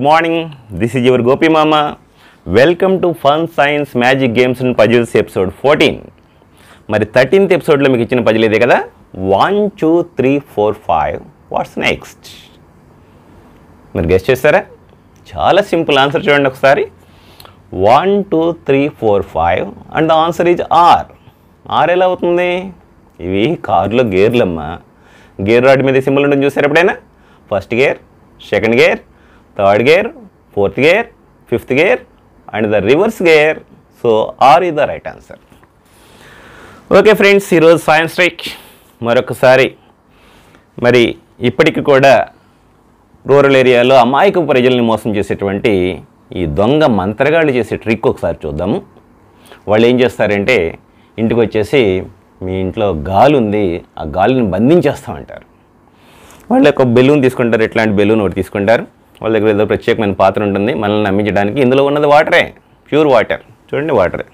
Good morning this is your Gopi మామ welcome to fun science magic games and puzzles episode fourteen మరి thirteenth ఎపిసోడ్లో మీకు ఇచ్చిన puzzle ఇదే కదా one two three four five what's next మీరు గెస్ట్ చేస్తారా చాలా సింపుల్ ఆన్సర్ చూడండి ఒకసారి one two three four five and the answer is R R ఎలా అవుతుంది ఇవి కారులో గేర్లమ్మా గేర్ రాడ్ మీద సింబల్ ఉంటుంది చూసారు ఎప్పుడైనా first gear second gear third gear fourth gear fifth gear and the reverse gear so R is the right answer okay friends ఈరోజు సైన్స్ ట్రిక్ మరొకసారి మరి ఇప్పటికి కూడా రూరల్ ఏరియాలో అమాయక ప్రజల్ని మోసం చేసేటువంటి ఈ దొంగ మంత్రగాళ్ళు చేసే ట్రిక్ ఒకసారి చూద్దాము వాళ్ళు ఏం చేస్తారంటే ఇంటికి వచ్చేసి మీ ఇంట్లో గాలి ఉంది ఆ గాలిని బంధించేస్తామంటారు వాళ్ళు ఒక బెలూన్ తీసుకుంటారు ఇట్లాంటి బెలూన్ ఒకటి తీసుకుంటారు వాళ్ళ దగ్గర ఏదో ప్రత్యేకమైన పాత్ర ఉంటుంది మనల్ని నమ్మించడానికి ఇందులో ఉన్నది వాటరే ప్యూర్ వాటర్ చూడండి వాటరే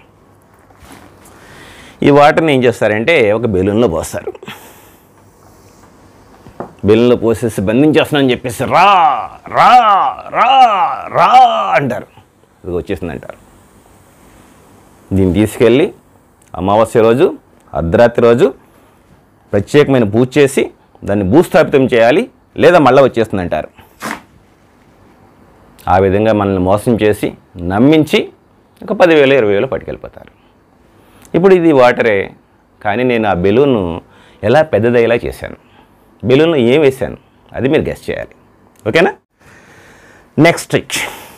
ఈ వాటర్ని ఏం చేస్తారంటే ఒక బెలూన్లో పోస్తారు బెలూన్లో పోసేసి బంధించేస్తున్నాను చెప్పేసి రా రా రా రా అంటారు ఇది వచ్చేసింది అంటారు దీన్ని తీసుకెళ్ళి అమావాస్య రోజు అర్ధరాత్రి రోజు ప్రత్యేకమైన పూజ చేసి దాన్ని భూస్థాపితం చేయాలి లేదా మళ్ళీ వచ్చేస్తుంది అంటారు ఆ విధంగా మనల్ని మోసం చేసి నమ్మించి ఒక పదివేలు ఇరవై వేలు పట్టుకెళ్ళిపోతారు ఇప్పుడు ఇది వాటరే కానీ నేను ఆ బెలూన్ను ఎలా పెద్దదయ్యేలా చేశాను బెలూన్లో ఏం వేశాను అది మీరు గెస్ట్ చేయాలి ఓకేనా నెక్స్ట్ ట్రిక్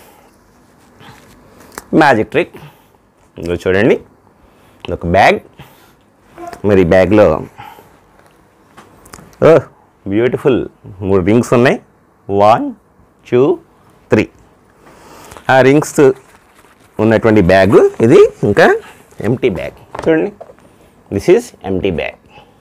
మ్యాజిక్ ట్రిక్ ఇంకో చూడండి ఇది ఒక బ్యాగ్ మరి బ్యాగ్లో ఓ బ్యూటిఫుల్ మూడు రింగ్స్ ఉన్నాయి వన్ టూ త్రీ ఆ రింగ్స్ ఉన్నటువంటి బ్యాగ్ ఇది ఇంకా ఎంటీ బ్యాగ్ చూడండి దిస్ ఈజ్ ఎంటీ బ్యాగ్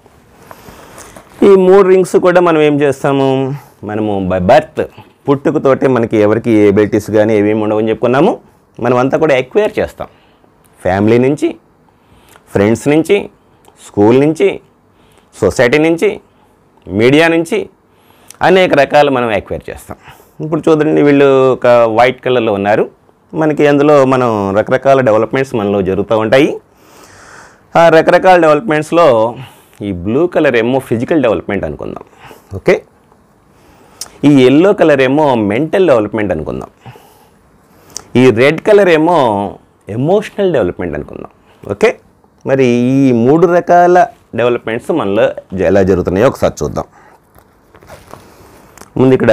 ఈ మూడు రింగ్స్ కూడా మనం ఏం చేస్తాము మనము బై బర్త్ పుట్టుకతోటే మనకి ఎవరికి ఏ ఎబిలిటీస్ కానీ ఏమేమి ఉండవని చెప్పుకున్నాము మనం అంతా కూడా ఎక్వైర్ చేస్తాం ఫ్యామిలీ నుంచి ఫ్రెండ్స్ నుంచి స్కూల్ నుంచి సొసైటీ నుంచి మీడియా నుంచి అనేక రకాలు మనం ఎక్వైర్ చేస్తాం ఇప్పుడు చూడండి వీళ్ళు ఒక వైట్ కలర్లో ఉన్నారు మనకి అందులో మనం రకరకాల డెవలప్మెంట్స్ మనలో జరుగుతూ ఉంటాయి ఆ రకరకాల డెవలప్మెంట్స్లో ఈ బ్లూ కలర్ ఏమో ఫిజికల్ డెవలప్మెంట్ అనుకుందాం ఓకే ఈ ఎల్లో కలర్ ఏమో మెంటల్ డెవలప్మెంట్ అనుకుందాం ఈ రెడ్ కలర్ ఏమో ఎమోషనల్ డెవలప్మెంట్ అనుకుందాం ఓకే మరి ఈ మూడు రకాల డెవలప్మెంట్స్ మనలో జ- ఎలా జరుగుతున్నాయో ఒకసారి చూద్దాం ముందు ఇక్కడ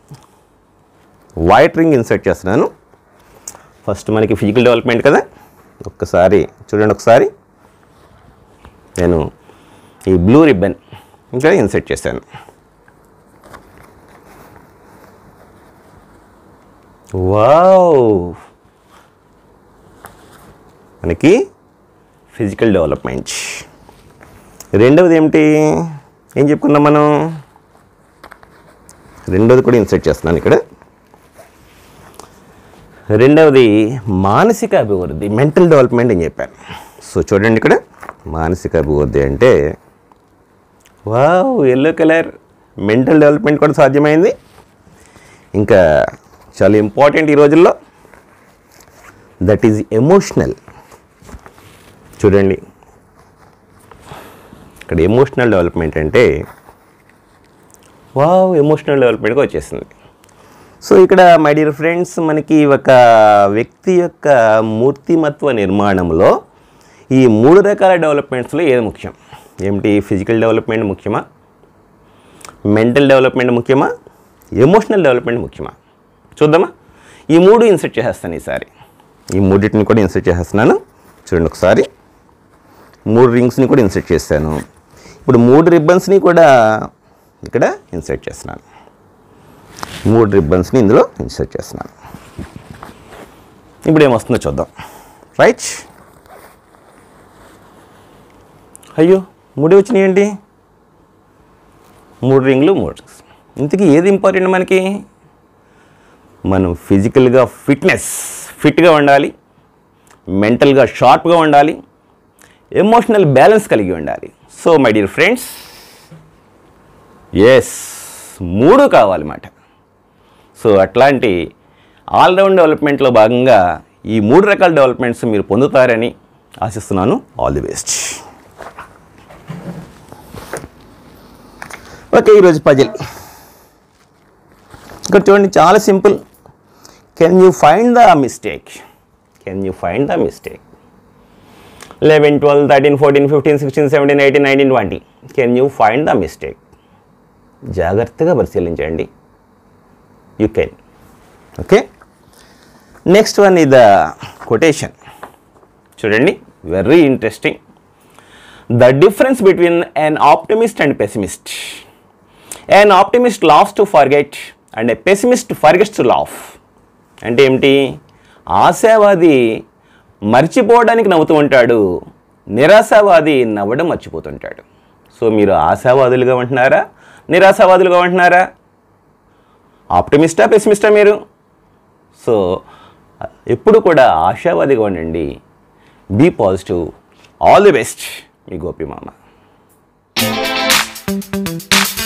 వైట్ రింగ్ ఇన్సర్ట్ చేస్తున్నాను ఫస్ట్ మనకి ఫిజికల్ డెవలప్మెంట్ కదా ఒక్కసారి చూడండి ఒకసారి నేను ఈ బ్లూ రిబ్బన్ ఇంకా ఇన్సర్ట్ చేశాను వావ్ మనకి ఫిజికల్ డెవలప్మెంట్ రెండవది ఏమిటి ఏం చెప్పుకున్నాం మనం రెండవది కూడా ఇన్సర్ట్ చేస్తున్నాను ఇక్కడ రెండవది మానసిక అభివృద్ధి మెంటల్ డెవలప్మెంట్ అని చెప్పాను సో చూడండి ఇక్కడ మానసిక అభివృద్ధి అంటే wow yellow colour mental development కూడా సాధ్యమైంది ఇంకా చాలా ఇంపార్టెంట్ ఈ రోజుల్లో దట్ ఈజ్ ఎమోషనల్ చూడండి ఇక్కడ ఎమోషనల్ డెవలప్మెంట్ అంటే వావ్ ఎమోషనల్ డెవలప్మెంట్గా వచ్చేసింది సో ఇక్కడ మై డియర్ ఫ్రెండ్స్ మనకి ఒక వ్యక్తి యొక్క మూర్తిమత్వ నిర్మాణంలో ఈ మూడు రకాల డెవలప్మెంట్స్లో ఏది ముఖ్యం ఏమిటి ఫిజికల్ డెవలప్మెంట్ ముఖ్యమా మెంటల్ డెవలప్మెంట్ ముఖ్యమా ఎమోషనల్ డెవలప్మెంట్ ముఖ్యమా చూద్దామా ఈ మూడు ఇన్సర్ట్ చేసేస్తాను ఈసారి ఈ మూడింటిని కూడా ఇన్సర్ట్ చేసేస్తున్నాను చూడండి ఒకసారి మూడు రింగ్స్ని కూడా ఇన్సర్ట్ చేశాను ఇప్పుడు మూడు రిబ్బన్స్ని కూడా ఇక్కడ ఇన్సర్ట్ చేస్తున్నాను మూడు రిబ్బన్స్ని ఇందులో ఇన్సర్ట్ చేస్తున్నాను ఇప్పుడు ఏమొస్తుందో చూద్దాం రైట్ అయ్యో మూడు వచ్చినాయండి మూడు రింగ్లు మూడు rings. ఇంతకీ ఏది ఇంపార్టెంట్ మనకి మనం ఫిజికల్గా ఫిట్నెస్ ఫిట్గా ఉండాలి మెంటల్గా షార్ప్గా ఉండాలి ఎమోషనల్ బ్యాలెన్స్ కలిగి ఉండాలి సో మై డియర్ ఫ్రెండ్స్ ఎస్ మూడు కావాలన్నమాట సో అట్లాంటి ఆల్రౌండ్ డెవలప్మెంట్లో భాగంగా ఈ మూడు రకాల డెవలప్మెంట్స్ మీరు పొందుతారని ఆశిస్తున్నాను ఆల్ ది బెస్ట్ ఓకే ఈరోజు పజిల్ ఇక్కడ చూడండి చాలా simple can you find the mistake can you find the mistake eleven twelve thirteen fourteen fifteen sixteen seventeen eighteen nineteen twenty can you find the mistake జాగ్రత్తగా పరిశీలించండి you can okay next one ఇది the quotation చూడండి very interesting the difference between an optimist and pessimist an optimist laughs to forget and a pessimist forgets to laugh అంటే ఏమిటి ఆశావాది మర్చిపోవడానికి నవ్వుతూ ఉంటాడు నిరాశావాది నవ్వడం మర్చిపోతుంటాడు సో మీరు ఆశావాదులుగా ఉంటున్నారా నిరాశావాదులుగా ఉంటున్నారా ఆప్టిమిస్టా పెసిమిస్టా మీరు సో ఎప్పుడు కూడా ఆశావాదిగా ఉండండి be positive all the best మీ గోపి మామ